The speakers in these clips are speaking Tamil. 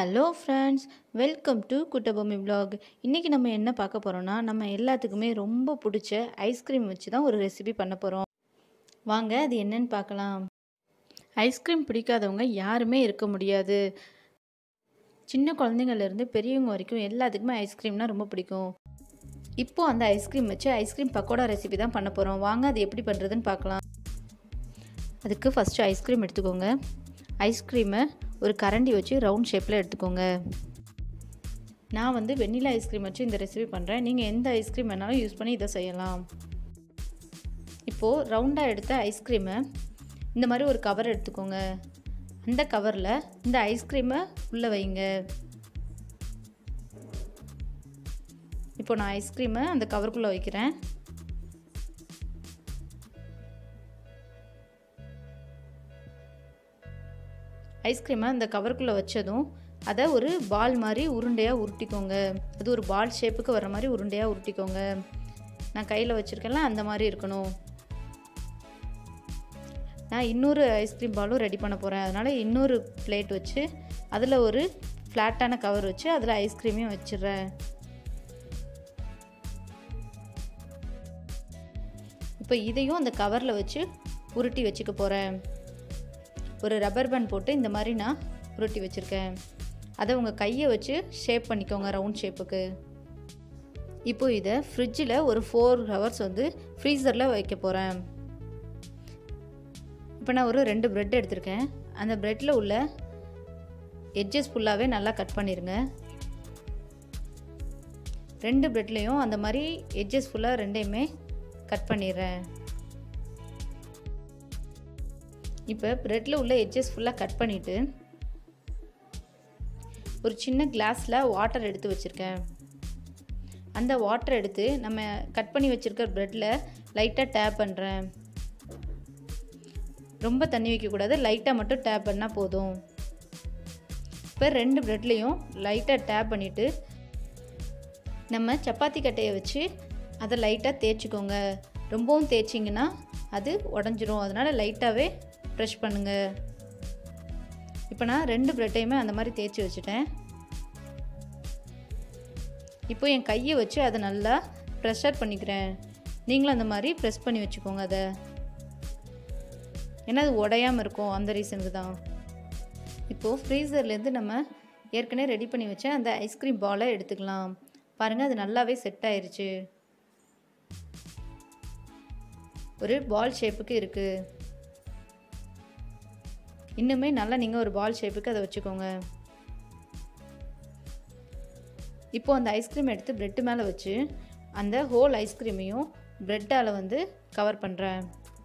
ஹலோ ஃப்ரெண்ட்ஸ் வெல்கம் டு குட்டபொம்மி vlog இன்றைக்கி நம்ம என்ன பார்க்க போகிறோன்னா நம்ம எல்லாத்துக்குமே ரொம்ப பிடிச்ச ஐஸ்கிரீம் வச்சு தான் ஒரு ரெசிபி பண்ண போகிறோம் வாங்க அது என்னன்னு பார்க்கலாம் ஐஸ்கிரீம் பிடிக்காதவங்க யாருமே இருக்க முடியாது சின்ன குழந்தைங்கள்லேருந்து பெரியவங்க வரைக்கும் எல்லாத்துக்குமே ஐஸ்கிரீம்னா ரொம்ப பிடிக்கும் இப்போது அந்த ஐஸ்கிரீம் வச்சு ஐஸ்கிரீம் பக்கோடா ரெசிபி தான் பண்ண போகிறோம் வாங்க அது எப்படி பண்ணுறதுன்னு பார்க்கலாம் அதுக்கு ஃபஸ்ட்டு ஐஸ்கிரீம் எடுத்துக்கோங்க ஐஸ்கிரீமை ஒரு கரண்டி வச்சு ரவுண்ட் ஷேப்பில் எடுத்துக்கோங்க நான் வந்து வெண்ணிலா ஐஸ்கிரீம் வச்சு இந்த ரெசிபி பண்ணுறேன் நீங்கள் எந்த ஐஸ்கிரீம் வேணாலும் யூஸ் பண்ணி இதை செய்யலாம் இப்போது ரவுண்டாக எடுத்த ஐஸ்கிரீமை இந்த மாதிரி ஒரு கவர் எடுத்துக்கோங்க அந்த கவரில் இந்த ஐஸ்கிரீமை உள்ளே வைங்க இப்போ நான் ஐஸ்கிரீமை அந்த கவருக்குள்ளே வைக்கிறேன் ஐஸ்கிரீமை அந்த கவருக்குள்ளே வச்சதும் அதை ஒரு பால் மாதிரி உருண்டையாக உருட்டிக்கோங்க அது ஒரு பால் ஷேப்புக்கு வர மாதிரி உருண்டையாக உருட்டிக்கோங்க நான் கையில் வச்சுருக்கேன்ல அந்த மாதிரி இருக்கணும் நான் இன்னொரு ஐஸ்கிரீம் பாலும் ரெடி பண்ண போகிறேன் அதனால் இன்னொரு பிளேட் வச்சு அதில் ஒரு ஃப்ளாட்டான கவர் வச்சு அதில் ஐஸ்கிரீமையும் வச்சிடுறேன் இப்போ இதையும் அந்த கவரில் வச்சு உருட்டி வச்சுக்க போகிறேன் ஒரு ரப்பர் பேண்ட் போட்டு இந்த மாதிரி நான் உருட்டி வச்சுருக்கேன் அதை உங்கள் கையை வச்சு ஷேப் பண்ணிக்கோங்க ரவுண்ட் ஷேப்புக்கு இப்போ இதை ஃப்ரிட்ஜில் ஒரு ஃபோர் ஹவர்ஸ் வந்து ஃப்ரீசரில் வைக்க போகிறேன் இப்போ நான் ஒரு ரெண்டு ப்ரெட் எடுத்திருக்கேன் அந்த ப்ரெட்டில் உள்ள எட்ஜஸ் ஃபுல்லாகவே நல்லா கட் பண்ணிடுங்க ரெண்டு ப்ரெட்லேயும் அந்த மாதிரி எட்ஜஸ் ஃபுல்லாக ரெண்டையுமே கட் பண்ணிடுறேன் இப்போ ப்ரெட்டில் உள்ள எட்ஜஸ் ஃபுல்லாக கட் பண்ணிவிட்டு ஒரு சின்ன கிளாஸில் வாட்டர் எடுத்து வச்சுருக்கேன் அந்த வாட்டர் எடுத்து நம்ம கட் பண்ணி வச்சுருக்க ப்ரெட்டில் லைட்டாக டேப் பண்ணுறேன் ரொம்ப தண்ணி வைக்கக்கூடாது லைட்டாக மட்டும் டேப் பண்ணால் போதும் இப்போ ரெண்டு ப்ரெட்லேயும் லைட்டாக டேப் பண்ணிவிட்டு நம்ம சப்பாத்தி கட்டையை வச்சு அதை லைட்டாக தேய்ச்சிக்கோங்க ரொம்பவும் தேய்ச்சிங்கன்னா அது உடஞ்சிரும் அதனால் லைட்டாகவே ப்ரெஷ் பண்ணுங்கள் இப்போ நான் ரெண்டு ப்ரெட்டையுமே அந்த மாதிரி தேய்ச்சி வச்சுட்டேன் இப்போ என் கையை வச்சு அதை நல்லா ப்ரெஷர் பண்ணிக்கிறேன் நீங்களும் அந்த மாதிரி ப்ரெஸ் பண்ணி வச்சுக்கோங்க அதை ஏன்னா அது உடையாமல் இருக்கும் அந்த ரீசனுக்கு தான் இப்போது ஃப்ரீசர்லேருந்து நம்ம ஏற்கனவே ரெடி பண்ணி வச்ச அந்த ஐஸ்கிரீம் பாலை எடுத்துக்கலாம் பாருங்கள் அது நல்லாவே செட் ஆயிருச்சு ஒரு பால் ஷேப்புக்கு இருக்குது இன்னுமே நல்லா நீங்கள் ஒரு பால் ஷேப்புக்கு அதை வச்சுக்கோங்க இப்போ அந்த ஐஸ்கிரீம் எடுத்து ப்ரெட்டு மேலே வச்சு அந்த ஹோல் ஐஸ்கிரீமையும் ப்ரெட்டால் வந்து கவர் பண்ணுறேன்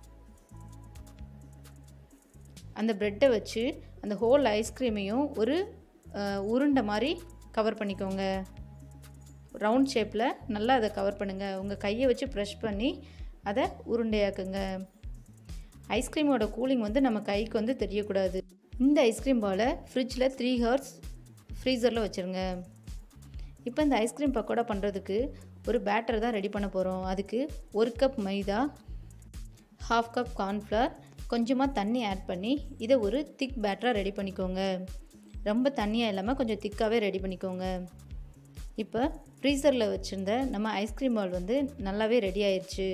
அந்த ப்ரெட்டை வச்சு அந்த ஹோல் ஐஸ்கிரீமையும் ஒரு உருண்டை மாதிரி கவர் பண்ணிக்கோங்க ரவுண்ட் ஷேப்பில் நல்லா அதை கவர் பண்ணுங்கள் உங்கள் கையை வச்சு ப்ரெஷ் பண்ணி அதை உருண்டையாக்குங்க ஐஸ்கிரீமோட கூலிங் வந்து நம்ம கைக்கு வந்து தெரியக்கூடாது இந்த ஐஸ்கிரீம் பாலை ஃப்ரிட்ஜில் த்ரீ ஹவர்ஸ் ஃப்ரீசரில் வச்சுருங்க இப்போ இந்த ஐஸ்கிரீம் பக்கோடா பண்ணுறதுக்கு ஒரு பேட்டர் தான் ரெடி பண்ண போகிறோம் அதுக்கு ஒரு cup maida half cup cornflour கொஞ்சமாக தண்ணி ஆட் பண்ணி இதை ஒரு திக் பேட்டராக ரெடி பண்ணிக்கோங்க ரொம்ப தண்ணியாக இல்லாமல் கொஞ்சம் திக்காகவே ரெடி பண்ணிக்கோங்க இப்போ ஃப்ரீசரில் வச்சுருந்த நம்ம ஐஸ்கிரீம் பால் வந்து நல்லாவே ரெடி ஆயிடுச்சு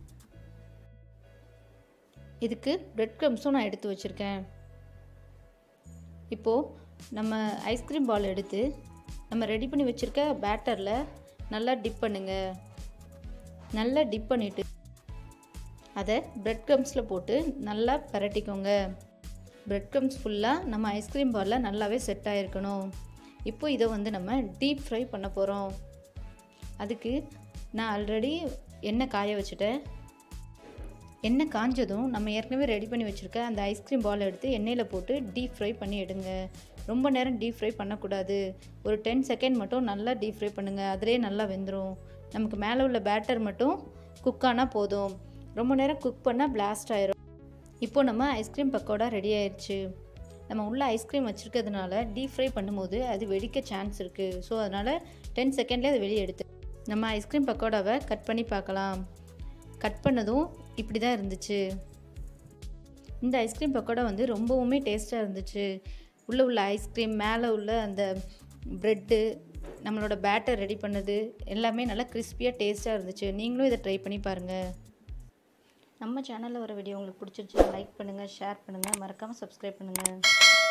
இதுக்கு ப்ரெட் க்ரம்ஸும் நான் எடுத்து வச்சுருக்கேன் இப்போது நம்ம ஐஸ்கிரீம் பால் எடுத்து நம்ம ரெடி பண்ணி வச்சுருக்க பேட்டரில் நல்லா டிப் பண்ணுங்கள் நல்லா டிப் பண்ணிவிட்டு அதை ப்ரெட் க்ரம்ஸில் போட்டு நல்லா பரட்டிக்கோங்க ப்ரெட் க்ரம்ஸ் ஃபுல்லாக நம்ம ஐஸ்கிரீம் பாலில் நல்லாவே செட் ஆகிருக்கணும் இப்போ இதை வந்து நம்ம டீப் ஃப்ரை பண்ண போகிறோம் அதுக்கு நான் ஆல்ரெடி எண்ணெய் காய வச்சுட்டேன் எண்ணெய் காஞ்சதும் நம்ம ஏற்கனவே ரெடி பண்ணி வச்சுருக்க அந்த ஐஸ்கிரீம் பால் எடுத்து எண்ணெயில் போட்டு டீப் ஃப்ரை பண்ணி எடுங்க ரொம்ப நேரம் டீப் ஃப்ரை பண்ணக்கூடாது ஒரு டென் செகண்ட் மட்டும் நல்லா டீப் ஃப்ரை பண்ணுங்கள் அதிலே நல்லா வெந்துடும் நமக்கு மேலே உள்ள பேட்டர் மட்டும் குக் ஆனால் போதும் ரொம்ப நேரம் குக் பண்ணால் பிளாஸ்ட் ஆயிரும் இப்போது நம்ம ஐஸ்கிரீம் பக்கோடா ரெடி ஆயிடுச்சு நம்ம உள்ள ஐஸ்கிரீம் வச்சுருக்கிறதுனால டீப் ஃப்ரை பண்ணும்போது அது வெடிக்க சான்ஸ் இருக்குது ஸோ அதனால் டென் செகண்ட்லேயே அது வெளியே எடுத்து நம்ம ஐஸ்கிரீம் பக்கோடாவை கட் பண்ணி பார்க்கலாம் கட் பண்ணதும் இப்படி தான் இருந்துச்சு இந்த ஐஸ்கிரீம் பக்கோடா வந்து ரொம்பவுமே டேஸ்ட்டாக இருந்துச்சு உள்ளே உள்ள ஐஸ்கிரீம் மேலே உள்ள அந்த ப்ரெட்டு நம்மளோட பேட்டர் ரெடி பண்ணது எல்லாமே நல்லா கிறிஸ்பியாக டேஸ்ட்டாக இருந்துச்சு நீங்களும் இதை ட்ரை பண்ணி பாருங்கள் நம்ம சேனலில் வர வீடியோ உங்களுக்கு பிடிச்சிருச்சுன்னா லைக் பண்ணுங்கள் ஷேர் பண்ணுங்கள் மறக்காமல் சப்ஸ்கிரைப் பண்ணுங்கள்